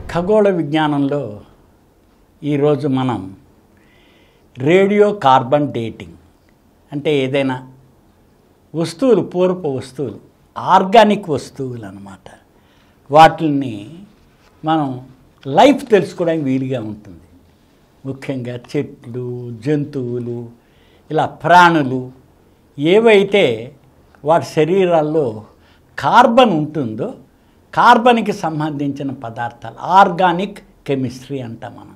ఖగోళ విజ్ఞానంలో ఈరోజు మనం రేడియో కార్బన్ డేటింగ్ అంటే ఏదైనా వస్తువులు పూర్వపు వస్తువులు ఆర్గానిక్ వస్తువులు అన్నమాట వాటిని మనం లైఫ్ తెలుసుకోవడానికి వీలుగా ఉంటుంది ముఖ్యంగా చెట్లు జంతువులు ఇలా ప్రాణులు ఏవైతే వాటి శరీరాల్లో కార్బన్ ఉంటుందో కార్బన్కి సంబంధించిన పదార్థాలు ఆర్గానిక్ కెమిస్ట్రీ అంటాం మనం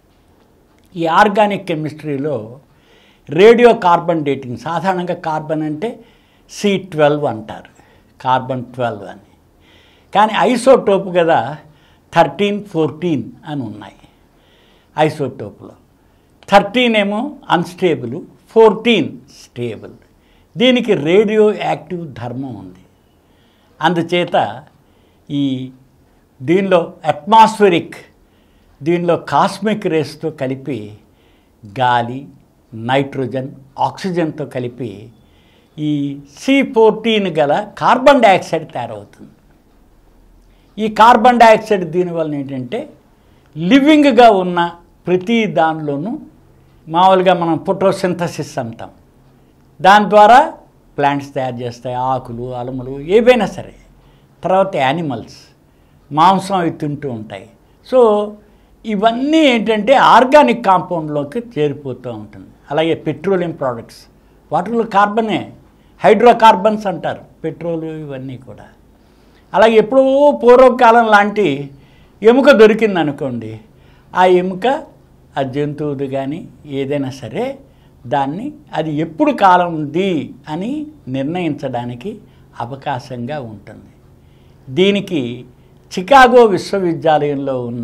ఈ ఆర్గానిక్ కెమిస్ట్రీలో రేడియో కార్బన్ డేటింగ్ సాధారణంగా కార్బన్ అంటే సి ట్వెల్వ్ అంటారు కార్బన్ ట్వెల్వ్ అని కానీ ఐసోటోప్ కదా థర్టీన్ ఫోర్టీన్ అని ఉన్నాయి ఐసోటోప్లో థర్టీన్ ఏమో అన్స్టేబుల్ ఫోర్టీన్ స్టేబుల్ దీనికి రేడియో యాక్టివ్ ధర్మం ఉంది అందుచేత ఈ దీనిలో అట్మాస్ఫిరిక్ దీనిలో కాస్మిక్ రేస్తో కలిపి గాలి నైట్రోజన్ ఆక్సిజన్తో కలిపి ఈ సి ఫోర్టీన్ గల కార్బన్ డైఆక్సైడ్ తయారవుతుంది ఈ కార్బన్ డైఆక్సైడ్ దీనివల్ల ఏంటంటే లివింగ్గా ఉన్న ప్రతి దానిలోనూ మామూలుగా మనం ఫోటోసింథసిస్ అంటాం దాని ద్వారా ప్లాంట్స్ తయారు చేస్తాయి ఆకులు అలములు ఏవైనా సరే తర్వాత యానిమల్స్ మాంసం అవి తింటూ ఉంటాయి సో ఇవన్నీ ఏంటంటే ఆర్గానిక్ కాంపౌండ్లోకి చేరిపోతూ ఉంటుంది అలాగే పెట్రోలియం ప్రోడక్ట్స్ వాటిలో కార్బనే హైడ్రోకార్బన్స్ అంటారు పెట్రోల్ ఇవన్నీ కూడా అలాగే ఎప్పుడో పూర్వకాలం లాంటి ఎముక దొరికింది అనుకోండి ఆ ఎముక ఆ జంతువుది కానీ ఏదైనా సరే దాన్ని అది ఎప్పుడు కాలం ఉంది అని నిర్ణయించడానికి అవకాశంగా ఉంటుంది దీనికి చికాగో విశ్వవిద్యాలయంలో ఉన్న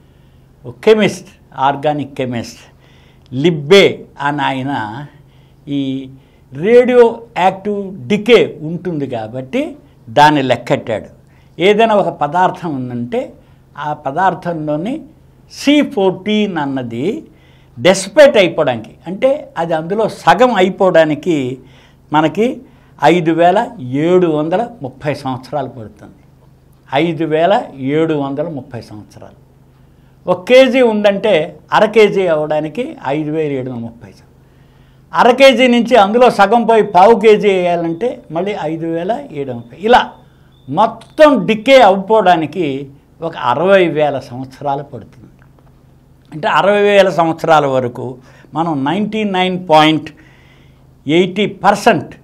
ఒక కెమిస్ట్ ఆర్గానిక్ కెమిస్ట్ లిబ్బే అని ఆయన ఈ రేడియో యాక్టివ్ డికే ఉంటుంది కాబట్టి దాన్ని లెక్కెట్టాడు ఏదైనా ఒక పదార్థం ఉందంటే ఆ పదార్థంలోని సి ఫోర్టీన్ అన్నది డెస్పేట్ అయిపోవడానికి అంటే అది అందులో సగం అయిపోవడానికి మనకి ఐదు వేల ఏడు వందల ముప్పై సంవత్సరాలు పడుతుంది ఐదు వేల ఏడు వందల ముప్పై సంవత్సరాలు ఒక కేజీ ఉందంటే అర కేజీ అవ్వడానికి ఐదు వేల ఏడు వందల ముప్పై అర కేజీ నుంచి అందులో సగం పోయి పావు కేజీ వేయాలంటే మళ్ళీ ఐదు వేల ఏడు ముప్పై ఇలా మొత్తం డికే అవ్వడానికి ఒక అరవై వేల సంవత్సరాలు పడుతుంది అంటే అరవై వేల సంవత్సరాల వరకు మనం ninety nine point eighty percent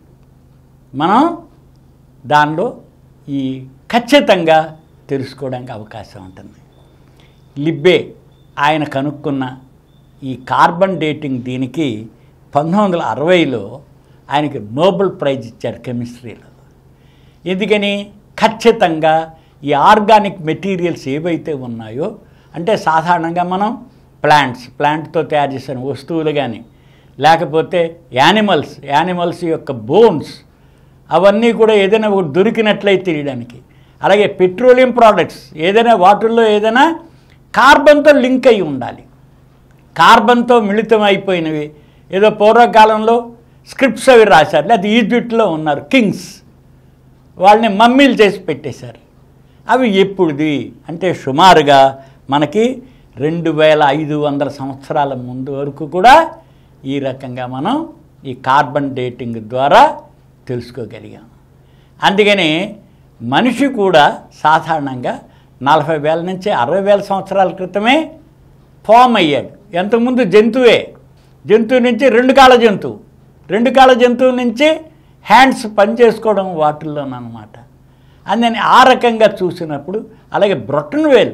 మనం దానిలో ఈ ఖచ్చితంగా తెలుసుకోవడానికి అవకాశం ఉంటుంది లిబ్బే ఆయన కనుక్కున్న ఈ కార్బన్ డేటింగ్ దీనికి పంతొమ్మిది వందల అరవైలో ఆయనకి నోబెల్ ప్రైజ్ ఇచ్చారు కెమిస్ట్రీలో ఎందుకని ఖచ్చితంగా ఈ ఆర్గానిక్ మెటీరియల్స్ ఏవైతే ఉన్నాయో అంటే సాధారణంగా మనం ప్లాంట్స్ ప్లాంట్తో తయారు చేసిన వస్తువులు కానీ లేకపోతే యానిమల్స్ యానిమల్స్ యొక్క బోన్స్ అవన్నీ కూడా ఏదైనా ఒకటి దొరికినట్లయితే తెలియడానికి అలాగే పెట్రోలియం ప్రోడక్ట్స్ ఏదైనా వాటిల్లో ఏదైనా కార్బన్తో లింక్ అయి ఉండాలి కార్బన్తో మిళితం అయిపోయినవి ఏదో పూర్వకాలంలో స్క్రిప్ట్స్ అవి రాశారు లేకపోతే ఈజిప్ట్లో ఉన్నారు కింగ్స్ వాళ్ళని మమ్మీలు చేసి పెట్టేశారు అవి ఎప్పుడుది అంటే సుమారుగా మనకి రెండు వేల ఐదు వందల సంవత్సరాల ముందు వరకు కూడా ఈ రకంగా మనం ఈ కార్బన్ డేటింగ్ ద్వారా తెలుసుకోగలిగాం అందుకని మనిషి కూడా సాధారణంగా నలభై వేల నుంచి అరవై వేల సంవత్సరాల క్రితమే ఫామ్ అయ్యాడు ఎంతకుముందు జంతువే జంతువు నుంచి రెండు కాళ్ళ జంతువు రెండు కాళ్ళ జంతువు నుంచి హ్యాండ్స్ పనిచేసుకోవడం వాటిల్లోనమాట అందుకని ఆ రకంగా చూసినప్పుడు అలాగే బ్రొటన్ వేల్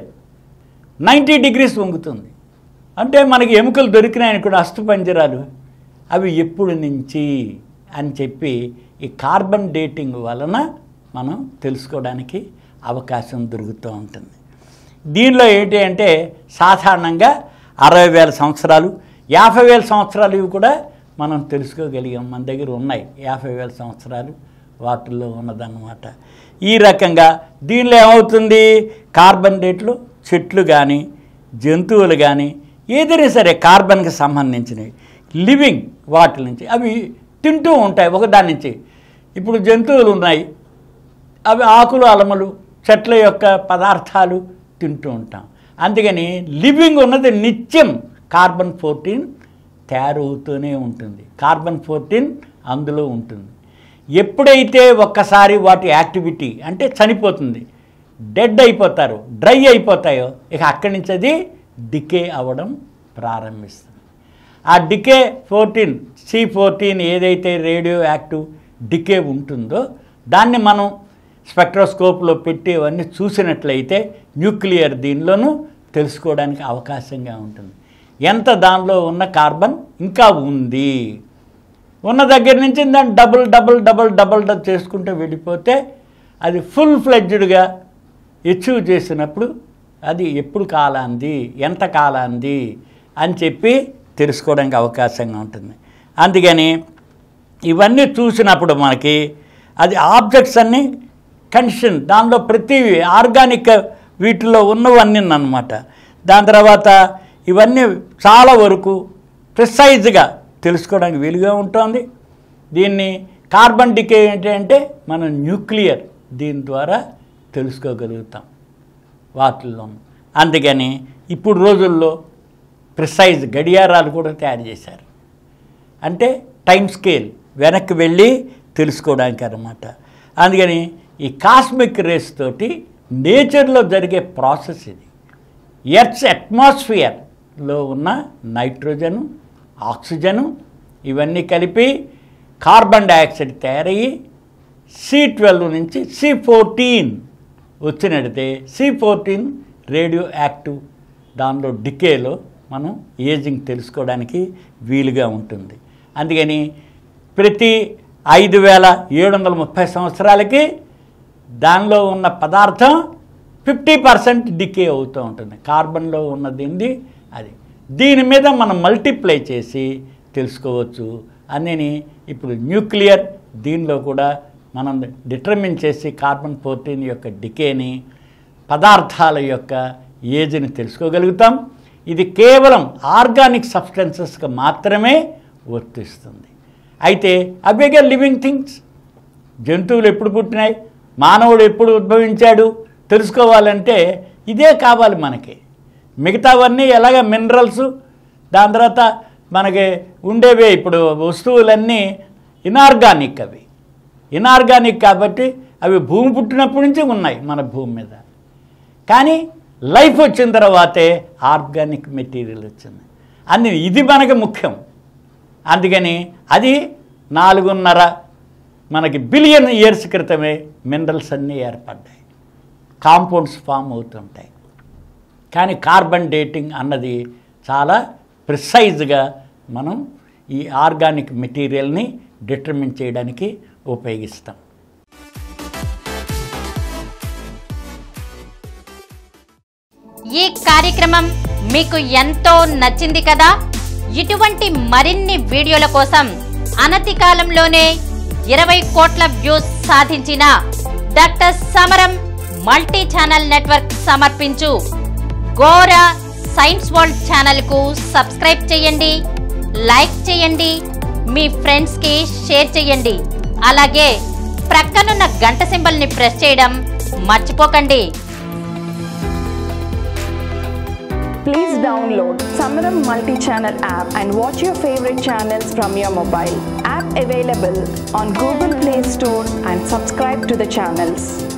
నైంటీ డిగ్రీస్ వంగుతుంది అంటే మనకి ఎముకలు దొరికినాయని కూడా అస్థిపంజరాలు అవి ఎప్పుడు నుంచి అని చెప్పి ఈ కార్బన్ డేటింగ్ వలన మనం తెలుసుకోవడానికి అవకాశం దొరుకుతూ ఉంటుంది దీనిలో ఏంటి అంటే సాధారణంగా అరవై వేల సంవత్సరాలు యాభై వేల సంవత్సరాలు ఇవి కూడా మనం తెలుసుకోగలిగాం మన దగ్గర ఉన్నాయి యాభై వేల సంవత్సరాలు వాటిల్లో ఉన్నదన్నమాట ఈ రకంగా దీనిలో ఏమవుతుంది కార్బన్ డేట్లు చెట్లు కానీ జంతువులు కానీ ఏదైనా సరే కార్బన్కి సంబంధించినవి లివింగ్ వాటి నుంచి అవి తింటూ ఉంటాయి ఒకదాని నుంచి ఇప్పుడు జంతువులు ఉన్నాయి అవి ఆకులు అలమలు చెట్ల యొక్క పదార్థాలు తింటూ ఉంటాం అందుకని లివింగ్ ఉన్నది నిత్యం కార్బన్ ఫోర్టీన్ తయారవుతూనే ఉంటుంది కార్బన్ ఫోర్టీన్ అందులో ఉంటుంది ఎప్పుడైతే ఒక్కసారి వాటి యాక్టివిటీ అంటే చనిపోతుంది డెడ్ అయిపోతారు డ్రై అయిపోతాయో ఇక అక్కడి నుంచి అది డికే అవ్వడం ప్రారంభిస్తుంది ఆ డికే ఫోర్టీన్ సి ఫోర్టీన్ ఏదైతే రేడియో యాక్టివ్ డికే ఉంటుందో దాన్ని మనం స్పెక్ట్రోస్కోప్లో పెట్టి అవన్నీ చూసినట్లయితే న్యూక్లియర్ దీనిలోనూ తెలుసుకోవడానికి అవకాశంగా ఉంటుంది ఎంత దానిలో ఉన్న కార్బన్ ఇంకా ఉంది ఉన్న దగ్గర నుంచి దాన్ని డబుల్ డబుల్ డబుల్ డబుల్ డబ్ చేసుకుంటూ వెళ్ళిపోతే అది ఫుల్ ఫ్లెడ్జ్డ్గా అచీవ్ చేసినప్పుడు అది ఎప్పుడు కాలాంది ఎంత కాలాంది అని చెప్పి తెలుసుకోవడానికి అవకాశంగా ఉంటుంది అందుకని ఇవన్నీ చూసినప్పుడు మనకి అది ఆబ్జెక్ట్స్ అన్నీ కండిషన్ దానిలో ప్రతి ఆర్గానిక్ వీటిలో ఉన్నవన్నీ అనమాట దాని తర్వాత ఇవన్నీ చాలా వరకు ప్రిసైజ్గా తెలుసుకోవడానికి వీలుగా ఉంటుంది దీన్ని కార్బన్ డికే ఏంటి అంటే మనం న్యూక్లియర్ దీని ద్వారా తెలుసుకోగలుగుతాం వాటిల్లో అందుకని ఇప్పుడు రోజుల్లో ప్రిసైజ్ గడియారాలు కూడా తయారు చేశారు అంటే టైం స్కేల్ వెనక్కి వెళ్ళి తెలుసుకోవడానికి అన్నమాట అందుకని ఈ కాస్మిక్ రేస్ తోటి నేచర్లో జరిగే ప్రాసెస్ ఇది ఎర్త్స్ అట్మాస్ఫియర్లో ఉన్న నైట్రోజను ఆక్సిజను ఇవన్నీ కలిపి కార్బన్ డయాక్సైడ్ తయారయ్యి సి ట్వెల్వ్ నుంచి సి ఫోర్టీన్ వచ్చినట్టే సి ఫోర్టీన్ రేడియో యాక్టివ్ దానిలో డికేలో మనం ఏజింగ్ తెలుసుకోవడానికి వీలుగా ఉంటుంది అందుకని ప్రతి ఐదు వేల ఏడు వందల ముప్పై సంవత్సరాలకి దానిలో ఉన్న పదార్థం ఫిఫ్టీ పర్సెంట్ డికే అవుతూ ఉంటుంది కార్బన్లో ఉన్నది అది దీని మీద మనం మల్టిప్లై చేసి తెలుసుకోవచ్చు అని ఇప్పుడు న్యూక్లియర్ దీనిలో కూడా మనం డిటర్మిన్ చేసి కార్బన్ ఫోర్టీన్ యొక్క డికేని పదార్థాల యొక్క ఏజ్ని తెలుసుకోగలుగుతాం ఇది కేవలం ఆర్గానిక్ సబ్స్టెన్సెస్కి మాత్రమే వర్తిస్తుంది అయితే అవేగా లివింగ్ థింగ్స్ జంతువులు ఎప్పుడు పుట్టినాయి మానవుడు ఎప్పుడు ఉద్భవించాడు తెలుసుకోవాలంటే ఇదే కావాలి మనకి మిగతావన్నీ ఎలాగ మినరల్స్ దాని తర్వాత మనకి ఉండేవే ఇప్పుడు వస్తువులన్నీ ఇనార్గానిక్ అవి ఇనార్గానిక్ కాబట్టి అవి భూమి పుట్టినప్పటి నుంచి ఉన్నాయి మన భూమి మీద కానీ లైఫ్ వచ్చిన తర్వాతే ఆర్గానిక్ మెటీరియల్ వచ్చింది అన్ని ఇది మనకి ముఖ్యం అందుకని అది నాలుగున్నర మనకి బిలియన్ ఇయర్స్ క్రితమే మినరల్స్ అన్నీ ఏర్పడ్డాయి కాంపౌండ్స్ ఫామ్ అవుతుంటాయి కానీ కార్బన్ డేటింగ్ అన్నది చాలా ప్రిసైజ్గా మనం ఈ ఆర్గానిక్ మెటీరియల్ని డిటర్మిన్ చేయడానికి ఉపయోగిస్తాం ఈ కార్యక్రమం మీకు ఎంతో నచ్చింది కదా ఇటువంటి మరిన్ని వీడియోల కోసం అనతి కాలంలోనే ఇరవై కోట్ల వ్యూస్ సాధించిన డాక్టర్ సమరం మల్టీ ఛానల్ నెట్వర్క్ సమర్పించు గోరా సైన్స్ వరల్డ్ ఛానల్ కు సబ్స్క్రైబ్ చేయండి లైక్ చేయండి మీ ఫ్రెండ్స్ కి షేర్ చేయండి అలాగే ప్రక్కనున్న గంట సింబల్ ని ప్రెస్ చేయడం మర్చిపోకండి Please download Samaram multi-channel app and watch your favorite channels from your mobile. App available on Google Play Store and subscribe to the channels.